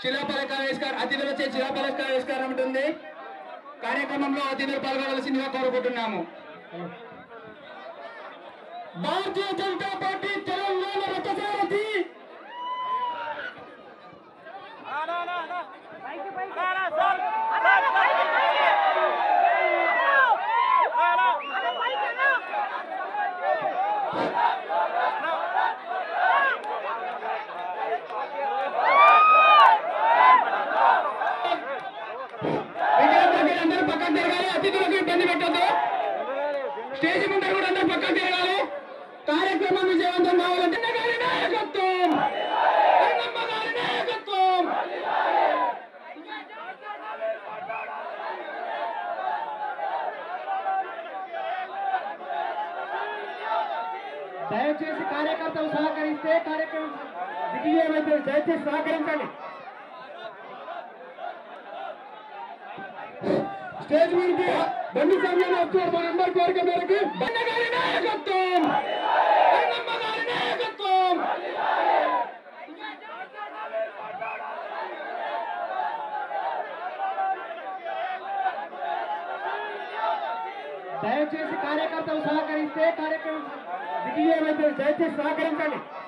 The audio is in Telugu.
శిలాఫలకావిష్కారం అతిథులు వచ్చే శిలాఫలకావిష్కారం ఉంటుంది కార్యక్రమంలో అతిథులు పాల్గొనవలసిందిగా కోరుకుంటున్నాము భారతీయ జనతా పార్టీ తెలంగాణ రథసారథి విజయనగరం అందరూ పక్కన తిరగాలి అతిథులకు ఇబ్బంది పెట్టద్దు స్టేజ్ ముందర కూడా అందరూ పక్కన తిరగాలి కార్యక్రమం విజయవంతం కావాలంటే అన్న గారి నాయకత్వం అన్నమ్మ గారి నాయకత్వం దయచేసి కార్యకర్తలు సహకరిస్తే కార్యక్రమం దిగ్విజయమైతే దయచేసి సహకరించండి స్టేజ్ మీదకి బండి సమయంలో వస్తున్నారు మన అందరి కోరిక మేరకు బండ గారి నాయకత్వం అన్నమ్మ గారి నాయకత్వం దయచేసి కార్యకర్తలు సహకరిస్తే కార్యక్రమం దిగ్విజయమైతే దయచేసి సహకరించండి